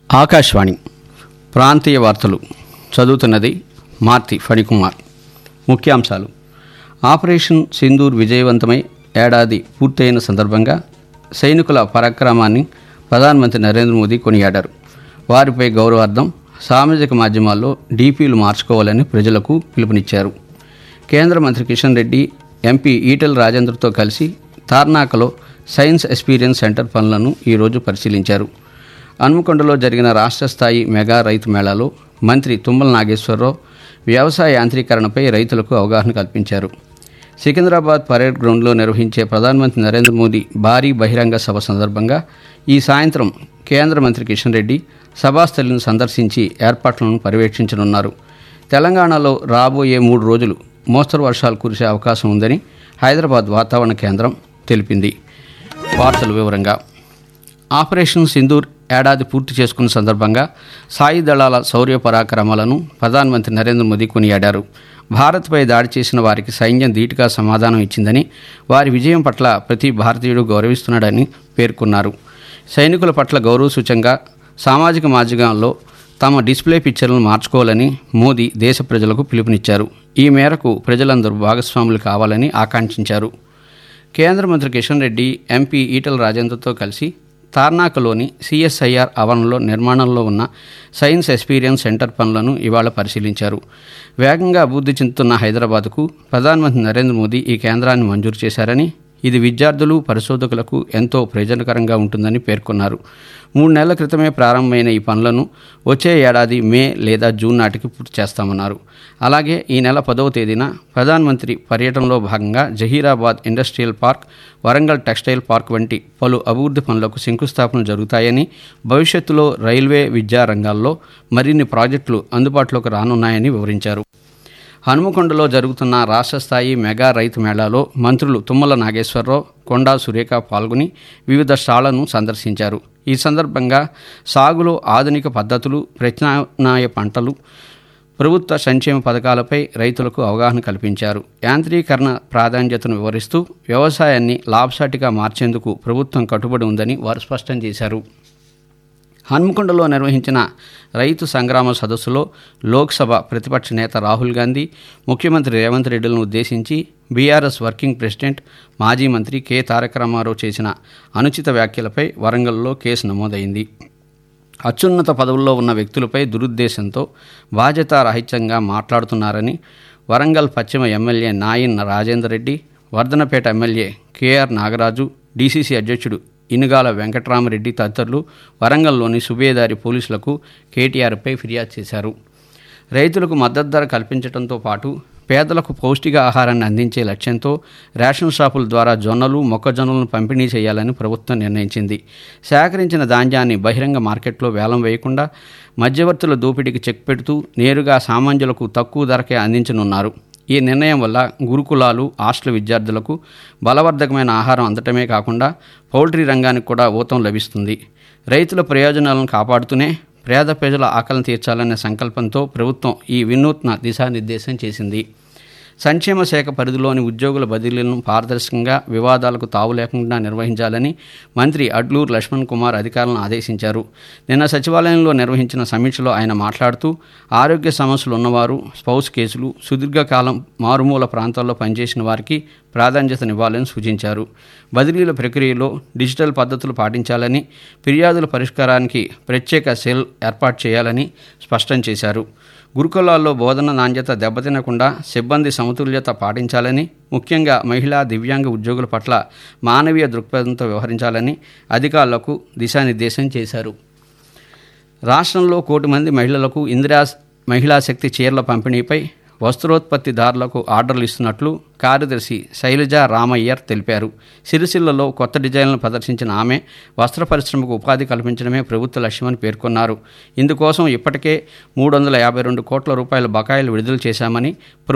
ఆకాశవాణి ప్రాంతీయ వార్తలు చదువుతున్నది మార్తి ఫణికుమార్ ముఖ్యాంశాలు ఆపరేషన్ సింధూర్ విజయవంతమై ఏడాది పూర్తయిన సందర్భంగా సైనికుల పరాక్రమాన్ని ప్రధానమంత్రి నరేంద్ర మోదీ కొనియాడారు వారిపై గౌరవార్థం సామాజిక మాధ్యమాల్లో డీపీలు మార్చుకోవాలని ప్రజలకు పిలుపునిచ్చారు కేంద్ర మంత్రి కిషన్ రెడ్డి ఎంపీ ఈటెల రాజేంద్రతో కలిసి తార్నాకలో సైన్స్ ఎక్స్పీరియన్స్ సెంటర్ పనులను ఈరోజు పరిశీలించారు హన్మకొండలో జరిగిన రాష్ట్ర స్థాయి మెగా రైతు మేళాలో మంత్రి తుమ్మల నాగేశ్వరరావు వ్యవసాయ యాంత్రీకరణపై రైతులకు అవగాహన కల్పించారు సికింద్రాబాద్ పరేడ్ గ్రౌండ్లో నిర్వహించే ప్రధానమంత్రి నరేంద్ర మోదీ భారీ బహిరంగ సభ సందర్భంగా ఈ సాయంత్రం కేంద్ర మంత్రి కిషన్ రెడ్డి సభాస్థలిని సందర్శించి ఏర్పాట్లను పర్యవేక్షించనున్నారు తెలంగాణలో రాబోయే మూడు రోజులు మోస్తరు వర్షాలు కురిసే అవకాశం ఉందని హైదరాబాద్ వాతావరణ కేంద్రం తెలిపింది వార్తల వివరంగా ఆపరేషన్ సింధూర్ ఏడాది పూర్తి చేసుకున్న సందర్భంగా సాయి దళాల శౌర్య పరాక్రమాలను ప్రధానమంత్రి నరేంద్ర మోదీ కొనియాడారు భారత్పై దాడి చేసిన వారికి సైన్యం ధీటుగా సమాధానం ఇచ్చిందని వారి విజయం పట్ల ప్రతి భారతీయుడు గౌరవిస్తున్నాడని పేర్కొన్నారు సైనికుల పట్ల గౌరవ సూచంగా సామాజిక మాధ్యమాల్లో తమ డిస్ప్లే పిక్చర్లను మార్చుకోవాలని మోదీ దేశ ప్రజలకు పిలుపునిచ్చారు ఈ మేరకు ప్రజలందరూ భాగస్వాములు కావాలని ఆకాంక్షించారు కేంద్ర మంత్రి కిషన్ రెడ్డి ఎంపీ ఈటల రాజేంద్రతో కలిసి తార్నాకలోని సిఎస్ఐఆర్ ఆవరణలో నిర్మాణంలో ఉన్న సైన్స్ ఎక్స్పీరియన్స్ సెంటర్ పనులను ఇవాళ పరిశీలించారు వేగంగా అభివృద్ధి చెందుతున్న హైదరాబాద్కు ప్రధానమంత్రి నరేంద్ర మోదీ ఈ కేంద్రాన్ని మంజూరు చేశారని ఇది విద్యార్థులు పరిశోధకులకు ఎంతో ప్రయోజనకరంగా ఉంటుందని పేర్కొన్నారు మూడు నెలల క్రితమే ప్రారంభమైన ఈ పనులను వచ్చే ఏడాది మే లేదా జూన్ నాటికి పూర్తి చేస్తామన్నారు అలాగే ఈ నెల పదవ తేదీన ప్రధానమంత్రి పర్యటనలో భాగంగా Zaheerabad industrial park Warangal textile park వంటి పలు అభివృద్ధి పనులకు శంకుస్థాపనలు జరుగుతాయని భవిష్యత్తులో రైల్వే విద్యా రంగాల్లో మరిన్ని ప్రాజెక్టులు అందుబాటులోకి రానున్నాయని వివరించారు హనుమకొండలో జరుగుతున్న రాష్ట్ర స్థాయి మెగా రైతు మేళాలో మంత్రులు తుమ్మల నాగేశ్వరరావు కొండా సురేఖ పాల్గొని వివిధ స్టాళ్లను సందర్శించారు ఈ సందర్భంగా సాగులో ఆధునిక పద్ధతులు ప్రత్యామ్నాయ పంటలు ప్రభుత్వ సంక్షేమ పథకాలపై రైతులకు అవగాహన కల్పించారు యాంత్రీకరణ ప్రాధాన్యతను వివరిస్తూ వ్యవసాయాన్ని లాభసాటిగా మార్చేందుకు ప్రభుత్వం కట్టుబడి ఉందని వారు స్పష్టం చేశారు హన్మకొండలో నిర్వహించిన రైతు సంగ్రామ సదస్సులో లోక్సభ ప్రతిపక్ష నేత రాహుల్ గాంధీ ముఖ్యమంత్రి రేవంత్ రెడ్డిలను ఉద్దేశించి బీఆర్ఎస్ వర్కింగ్ ప్రెసిడెంట్ మాజీ మంత్రి కె తారక రామారావు చేసిన అనుచిత వ్యాఖ్యలపై వరంగల్లో కేసు నమోదైంది అత్యున్నత పదవుల్లో ఉన్న వ్యక్తులపై దురుద్దేశంతో బాధ్యతారాహిత్యంగా మాట్లాడుతున్నారని వరంగల్ పశ్చిమ MLA Nayini Rajender Reddy Wardhannapet MLA KR Nagaraju DCC అధ్యక్షుడు ఇనుగాల వెంకట్రామరెడ్డి తదితరులు వరంగల్లోని సుబేదారి పోలీసులకు కేటీఆర్పై ఫిర్యాదు చేశారు రైతులకు మద్దతు ధర కల్పించడంతో పాటు పేదలకు పౌష్టిక ఆహారాన్ని అందించే లక్ష్యంతో రేషన్ షాపుల ద్వారా జొన్నలు మొక్కజొన్నలను పంపిణీ చేయాలని ప్రభుత్వం నిర్ణయించింది సేకరించిన ధాన్యాన్ని బహిరంగ మార్కెట్లో వేలం వేయకుండా మధ్యవర్తుల దోపిడీకి చెక్ పెడుతూ నేరుగా సామాన్యులకు తక్కువ ధరకే అందించనున్నారు ఈ నిర్ణయం వల్ల గురుకులాలు హాస్టల్ విద్యార్థులకు బలవర్ధకమైన ఆహారం అందటమే కాకుండా పౌల్ట్రీ రంగానికి కూడా ఊతం లభిస్తుంది రైతుల ప్రయోజనాలను కాపాడుతూనే పేద ప్రజల ఆకలిని తీర్చాలనే సంకల్పంతో ప్రభుత్వం ఈ వినూత్న దిశానిర్దేశం చేసింది సంక్షేమ శాఖ పరిధిలోని ఉద్యోగుల బదిలీలను పారదర్శకంగా వివాదాలకు తావు లేకుండా నిర్వహించాలని మంత్రి అడ్లూరు లక్ష్మణ్ కుమార్ అధికారులను ఆదేశించారు నిన్న సచివాలయంలో నిర్వహించిన సమీక్షలో ఆయన మాట్లాడుతూ ఆరోగ్య సమస్యలు ఉన్నవారు స్పౌస్ కేసులు సుదీర్ఘకాలం మారుమూల ప్రాంతాల్లో పనిచేసిన వారికి ప్రాధాన్యతనివ్వాలని సూచించారు బదిలీల ప్రక్రియలో డిజిటల్ పద్ధతులు పాటించాలని ఫిర్యాదుల పరిష్కారానికి ప్రత్యేక సెల్ ఏర్పాటు చేయాలని స్పష్టం చేశారు గురుకులాల్లో బోధన నాణ్యత దెబ్బతినకుండా సిబ్బంది సమతుల్యత పాటించాలని ముఖ్యంగా మహిళా దివ్యాంగ ఉద్యోగుల పట్ల మానవీయ దృక్పథంతో వ్యవహరించాలని అధికారులకు దిశానిర్దేశం చేశారు రాష్ట్రంలో కోటి మంది మహిళలకు ఇందిరా మహిళా శక్తి చీరల పంపిణీపై వస్త్రోత్పత్తిదారులకు ఆర్డర్లు ఇస్తున్నట్లు కార్యదర్శి శైలజ రామయ్యర్ తెలిపారు సిరిసిల్లలో కొత్త డిజైన్లను ప్రదర్శించిన ఆమె వస్త్ర పరిశ్రమకు ఉపాధి కల్పించడమే ప్రభుత్వ లక్ష్యమని పేర్కొన్నారు ఇందుకోసం ఇప్పటికే మూడు వందల యాభై రెండు కోట్ల రూపాయల బకాయిలు విడుదల చేశామని